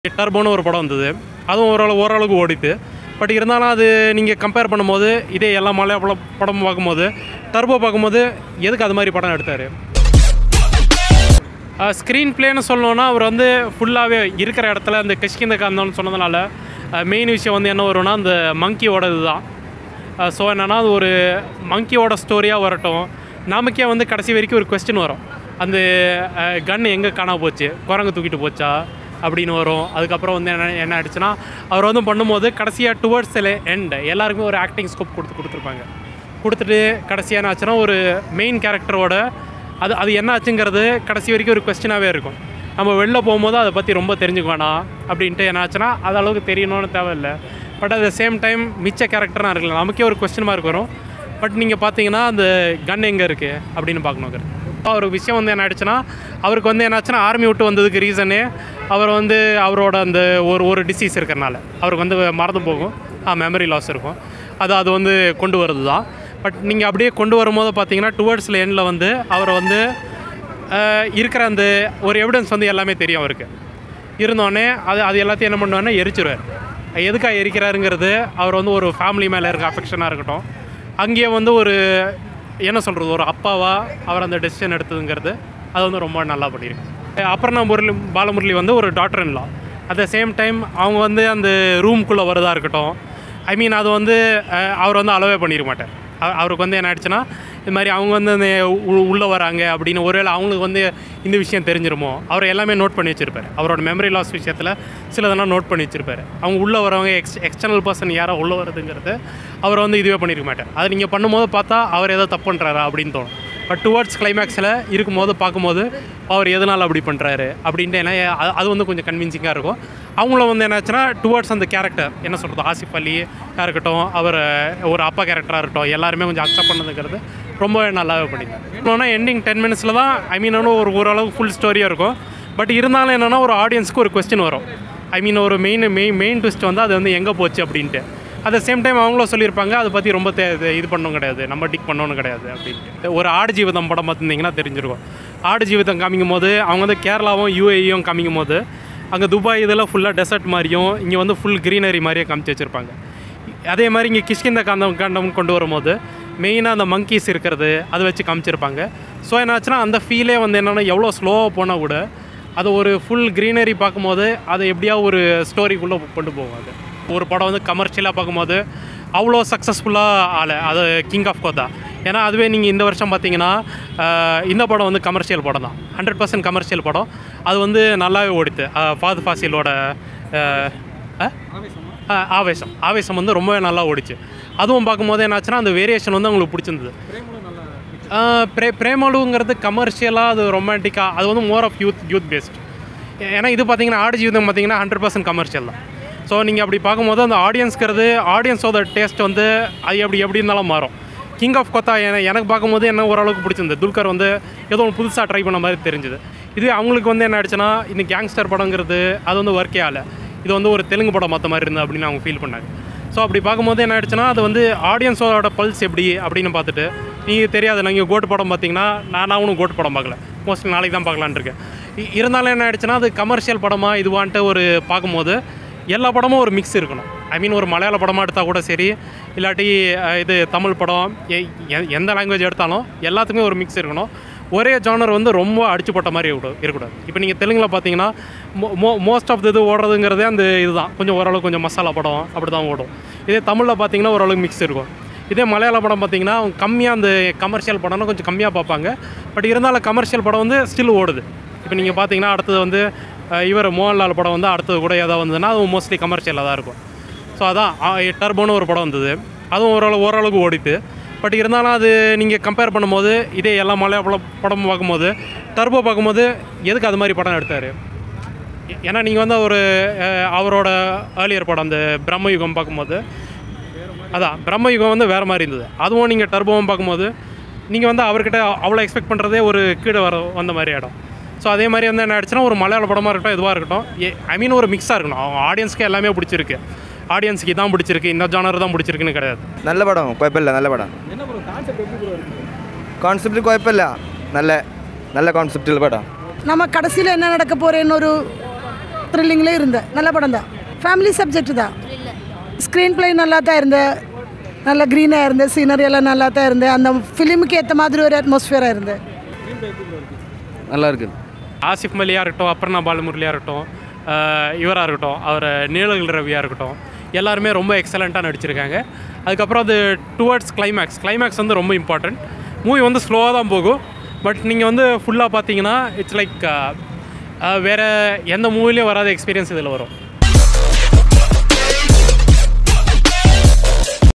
டர்போன்னு ஒரு படம் வந்தது அதுவும் ஓரளவு ஓரளவுக்கு ஓடித்து பட் இருந்தாலும் அது நீங்கள் கம்பேர் பண்ணும்போது இதே எல்லா மலையாள படம் பார்க்கும்போது டர்போ பார்க்கும்போது எதுக்கு அது மாதிரி படம் எடுத்தார் ஸ்க்ரீன் பிளேன்னு சொல்லணுன்னா அவர் வந்து ஃபுல்லாகவே இருக்கிற இடத்துல அந்த கிஷ்கிந்த காந்தம்னு சொன்னதுனால மெயின் விஷயம் வந்து என்ன வரும்னா அந்த மங்கியோட இதுதான் ஸோ என்னென்னா அது ஒரு மங்கியோட ஸ்டோரியாக வரட்டும் நமக்கே வந்து கடைசி வரைக்கும் ஒரு கொஸ்டின் வரும் அந்த கன் எங்கே காணாம போச்சு குரங்கு தூக்கிட்டு போச்சா அப்படின்னு வரும் அதுக்கப்புறம் வந்து என்ன என்ன ஆயிடுச்சுன்னா அவர் வந்து பண்ணும்போது கடைசியாக டுவர்ட்ஸ் எண்ட் எல்லாருக்குமே ஒரு ஆக்டிங் ஸ்கோப் கொடுத்து கொடுத்துருப்பாங்க கொடுத்துட்டு கடைசியாக என்ன ஆச்சுன்னா ஒரு மெயின் கேரக்டரோட அது அது என்ன ஆச்சுங்கிறது கடைசி வரைக்கும் ஒரு கொஸ்டினாகவே இருக்கும் நம்ம வெளில போகும்போது அதை பற்றி ரொம்ப தெரிஞ்சுக்க வேணாம் அப்படின்ட்டு என்ன ஆச்சுன்னா அது அளவுக்கு தெரியணும்னு தேவையில்லை but at the same time மிச்ச கேரக்டர்னா இருக்குல்ல நமக்கே ஒரு கொஸ்டின் மார்க் வரும் பட் நீங்கள் பார்த்தீங்கன்னா அந்த கன் எங்கே இருக்குது அப்படின்னு பார்க்கணும் ஒரு விஷயம் வந்து என்ன ஆயிடுச்சுன்னா அவருக்கு வந்து என்னாச்சுன்னா ஆர்மி விட்டு வந்ததுக்கு ரீசனே அவர் வந்து அவரோட அந்த ஒரு ஒரு டிசீஸ் இருக்கிறனால அவருக்கு வந்து மறந்து போகும் மெமரி லாஸ் இருக்கும் அது அது வந்து கொண்டு வருது தான் பட் நீங்கள் அப்படியே கொண்டு வரும்போது பார்த்தீங்கன்னா டுவர்ட்ஸில் எண்டில் வந்து அவரை வந்து அஹ், இருக்கிற அந்த ஒரு எவிடன்ஸ் வந்து எல்லாமே தெரியும் அவருக்கு இருந்தோடனே அது அது எல்லாத்தையும் என்ன பண்ணுவாருன்னா எரிச்சிருவார் எதுக்காக எரிக்கிறாருங்கிறது அவர் வந்து ஒரு ஃபேமிலி மேலே இருக்க அஃபெக்ஷனாக இருக்கட்டும் அங்கேயே வந்து ஒரு என்ன சொல்கிறது ஒரு அப்பாவா அவர் அந்த டெசிஷன் எடுத்ததுங்கிறது அது வந்து ரொம்ப நல்லா பண்ணியிருக்கு அப்புறம் முரளி பாலமுரளி வந்து ஒரு டாக்டர் இன்லா அட் த சேம் டைம் அவங்க வந்து அந்த ரூம்குள்ளே வரதா இருக்கட்டும் ஐ மீன் அது வந்து அஹ், அவர் வந்து அலோவே பண்ணிருக்க மாட்டார் அவ- அவருக்கு வந்து என்ன ஆயிடுச்சுன்னா இது மாதிரி அவங்க வந்து அந்த உ- உள்ளே வராங்க அப்படின்னு ஒருவேளை அவங்களுக்கு வந்து இந்த விஷயம் தெரிஞ்சிருமோ அவர் எல்லாமே நோட் பண்ணி வச்சிருப்பாரு அவரோட மெமரி லாஸ் விஷயத்தில் சிலதெல்லாம் நோட் பண்ணி வச்சிருப்பாரு அவங்க உள்ளே வரவங்க எக்ஸ் எக்ஸ்டர்னல் பர்சன் யாரோ உள்ளே வருதுங்கிறது அவர் வந்து இதுவே பண்ணியிருக்க மாட்டார் அது நீங்கள் பண்ணும்போது பார்த்தா அவர் ஏதோ தப்பு பண்ணுறாரா அப்படின்னு தோணும் பட் டுவர்ட்ஸ் கிளைமேக்ஸில் இருக்கும்போது பார்க்கும்போது அவர் எதனால் அப்படி பண்ணுறாரு அப்படின்ட்டு என்ன அது- அது வந்து கொஞ்சம் கன்வின்சிங்காக இருக்கும் அவங்கள வந்து என்னாச்சுன்னா டுவர்ட்ஸ் அந்த கேரக்டர் என்ன சொல்கிறது ஆசிஃப் அலி இருக்கட்டும் அவர் ஒரு அப்பா கேரக்டராக இருக்கட்டும் எல்லாருமே கொஞ்சம் அக்செப்ட் பண்ணதுங்கிறது ரொம்ப நல்லாவே பண்ணியிருந்தாங்க இன்னொன்னா எண்டிங் டென் மினிட்ஸில் தான் ஐ மீன் ஒரு ஓரளவுக்கு ஃபுல் ஸ்டோரியாக இருக்கும் பட் இருந்தாலும் என்னென்னா ஒரு ஆடியன்ஸ்க்கு ஒரு கொஸ்டின் வரும் ஐ மீன் ஒரு மெயின் மெயின் மெயின் ட்விஸ்ட் வந்து அது வந்து எங்கே போச்சு அப்படின்ட்டு அட் த சேம் டைம் அவங்களும் சொல்லியிருப்பாங்க அதை பற்றி ரொம்ப தே இது- இது பண்ணணும் கிடையாது நம்ம டிக் பண்ணணும் கிடையாது அப்படின்ட்டு ஒரு ஆடு ஜீவிதம் படம் பார்த்துருந்தீங்கன்னா தெரிஞ்சிருக்கும் ஆடு ஜீவிதம் காமிக்கும் போது அவங்க வந்து கேரளாவும் யூஏயும் காமிக்கும் போது அங்கே துபாய் இதில் ஃபுல்லாக டெசர்ட் மாதிரியும் இங்கே வந்து ஃபுல் க்ரீனரி மாதிரியே காமிச்சு வச்சுருப்பாங்க அதே மாதிரி இங்கே கிஷ்கிந்த காந்தம் காண்டம் கொண்டு வரும்போது மெயினாக அந்த மங்கீஸ் இருக்கிறது அதை வச்சு காமிச்சிருப்பாங்க ஸோ என்னாச்சுன்னா அந்த ஃபீலே வந்து என்னென்னா எவ்வளோ ஸ்லோவாக போனால் கூட அது ஒரு ஃபுல் க்ரீனரி பார்க்கும்போது அதை எப்படியா ஒரு ஸ்டோரிக்குள்ளே கொண்டு போகும் அது ஒரு படம் வந்து கமர்ஷியலாக பார்க்கும்போது அவ்வளோ சக்ஸஸ்ஃபுல்லாக ஆள அது கிங் ஆஃப் கோத்தா ஏன்னா அதுவே நீங்கள் இந்த வருஷம் பார்த்தீங்கன்னா ஆஹ், இந்த படம் வந்து கமர்ஷியல் படம் தான் ஹண்ட்ரட் பர்சன்ட் கமர்ஷியல் படம் அது வந்து நல்லாவே ஓடித்து ஃபாத் ஃபாசிலோட ஆஹ், ஆ? ஆ, ஆவேசம் ஆவேசம் வந்து ரொம்பவே நல்லா ஓடிச்சு அதுவும் பார்க்கும்போது என்னாச்சுன்னா அந்த வேரியேஷன் வந்து அவங்களுக்கு பிடிச்சிருந்தது ஆ, பிரே பிரேமலுங்கிறது கமர்ஷியலாக அது ரொமான்டிக்காக அது வந்து more of youth youth based ஏன்னா இது பார்த்தீங்கன்னா ஆடு ஜீவிதம் பார்த்தீங்கன்னா ஹண்ட்ரட் பர்சன்ட் கமர்ஷியல் தான் ஸோ நீங்கள் அப்படி பார்க்கும்போது அந்த ஆடியன்ஸ்ங்கிறது ஆடியன்ஸோட டேஸ்ட் வந்து அது எப்படி எப்படி இருந்தாலும் மாறும் கிங் ஆஃப் கொத்தா என- எனக்கு பார்க்கும்போது என்ன ஓரளவுக்கு பிடிச்சிருந்தது துல்கர் வந்து ஏதோ ஒன்று புதுசாக ட்ரை பண்ண மாதிரி தெரிஞ்சுது இது அவங்களுக்கு வந்து என்ன ஆயிடுச்சுன்னா இந்த கேங்ஸ்டர் படங்கிறது அது வந்து ஒர்க்கே ஆகலை இது வந்து ஒரு தெலுங்கு படம் மற்ற மாதிரி இருந்தது அப்படின்னு அவங்க ஃபீல் பண்ணாங்க ஸோ அப்படி பார்க்கும்போது என்ன ஆயிடுச்சுன்னா அது வந்து ஆடியன்ஸோட பல்ஸ் எப்படி அப்படின்னு பார்த்துட்டு நீங்கள் தெரியாது நீங்கள் கோட்டு படம் பார்த்தீங்கன்னா நான் அவனும் கோட்டு படம் பார்க்கல மோஸ்ட்லி நாளைக்கு தான் பார்க்கலான்னு இருக்கேன் இ- இருந்தாலும் என்ன ஆயிடுச்சுன்னா அது கமர்ஷியல் படமாக இதுவான்ட்டு ஒரு பார்க்கும்போது எல்லா படமும் ஒரு மிக்ஸ் இருக்கணும் ஐ மீன் ஒரு மலையாள படமாக எடுத்தால் கூட சரி இல்லாட்டி அஹ், இது தமிழ் படம் எ- எ- எந்த லாங்குவேஜ் எடுத்தாலும் எல்லாத்துக்குமே ஒரு மிக்ஸ் இருக்கணும் ஒரே ஜானர் வந்து ரொம்ப அடிச்சு போட்ட மாதிரி இருக்கக்கூடாது இருக்கக்கூடாது இப்போ நீங்கள் தெலுங்கில் பார்த்தீங்கன்னா மோ மோஸ்ட் ஆஃப் இது ஓடுறதுங்கிறதே அந்த இதுதான் கொஞ்சம் ஓரளவுக்கு கொஞ்சம் மசாலா படம் அப்படி தான் ஓடும் இதே தமிழில் பார்த்தீங்கன்னா ஓரளவுக்கு மிக்ஸ் இருக்கும் இதே மலையாள படம் பார்த்தீங்கன்னா அவங்க கம்மியாக அந்த கமர்ஷியல் படம்னா கொஞ்சம் கம்மியாக பார்ப்பாங்க பட் இருந்தாலும் கமர்ஷியல் படம் வந்து ஸ்டில் ஓடுது இப்போ நீங்கள் பார்த்தீங்கன்னா அடுத்தது வந்து அஹ், இவர் மோகன்லால் படம் வந்து அடுத்தது கூட ஏதாவது வந்ததுன்னா அது மோஸ்ட்லி கமர்ஷியலாக தான் இருக்கும் ஸோ அதான் டர்போன்னு ஒரு படம் வந்தது அதுவும் ஓரளவு ஓரளவுக்கு ஓடித்து பட் இருந்தாலும் அது நீங்கள் கம்பேர் பண்ணும்போது இதே எல்லா மலையாள படம் பார்க்கும்போது டர்போ பார்க்கும்போது எதுக்கு அது மாதிரி படம் எடுத்தார் ஏன்னா நீங்கள் வந்து ஒரு அஹ், அவரோட ஏர்லியர் படம் அந்த பிரம்மயுகம் பார்க்கும்போது அதான் பிரம்மயுகம் வந்து வேறு மாதிரி இருந்தது அதுவும் நீங்கள் டர்போவும் பார்க்கும்போது நீங்கள் வந்து அவர்கிட்ட அவ்வளோ எக்ஸ்பெக்ட் பண்ணுறதே ஒரு கீழே வர வந்த மாதிரி இடம் ஸோ அதே மாதிரி வந்து என்ன ஆயிடுச்சுன்னா ஒரு மலையாள படமாக இருக்கட்டும் எதுவாக இருக்கட்டும் ஐ மீன் ஒரு மிக்ஸாக இருக்கணும் அவங்க ஆடியன்ஸ்க்கு எல்லாமே பிடிச்சிருக்கு ஆடியன்ஸ்க்கு இதான் பிடிச்சிருக்கு இந்த ஜானர் தான் பிடிச்சிருக்குன்னு கிடையாது നല്ല പടം കുഴപ്പമില്ല നല്ല പടം കോൺസെപ്റ്റ് കുഴപ്പമില്ല നല്ല നല്ല കോൺസെപ്റ്റുള്ള പടം நம்ம கடைசியில் என்ன நடக்க போகிறேன்னு ஒரு த்ரில்லிங்லேயும் இருந்தேன் நல்ல படம் தான் ஃபேமிலி சப்ஜெக்ட் தான் ஸ்க்ரீன் ப்ளே நல்லா தான் இருந்தேன் நல்ல க்ரீனாக இருந்தது சீனரி எல்லாம் நல்லா தான் இருந்தது அந்த ஃபிலிமுக்கு ஏற்ற மாதிரி ஒரு அட்மாஸ்ஃபியராக இருந்தது நல்லா இருக்குது ஆசிஃப் மலியாக இருக்கட்டும் அபர்ணா பாலமுரளியாக இருக்கட்டும் அஹ் இவராக இருக்கட்டும் அவர் நீலகில் ரவியாக இருக்கட்டும் எல்லாருமே ரொம்ப எக்ஸலண்ட்டாக நடிச்சிருக்காங்க அதுக்கப்புறம் அது டுவர்ட்ஸ் கிளைமேக்ஸ் கிளைமேக்ஸ் வந்து ரொம்ப இம்பார்ட்டண்ட் மூவி வந்து ஸ்லோவாக தான் போகும் பட் நீங்கள் வந்து ஃபுல்லாக பார்த்தீங்கன்னா இட்ஸ் லைக் வேறு எந்த மூவிலையும் வராத எக்ஸ்பீரியன்ஸ் இதில் வரும்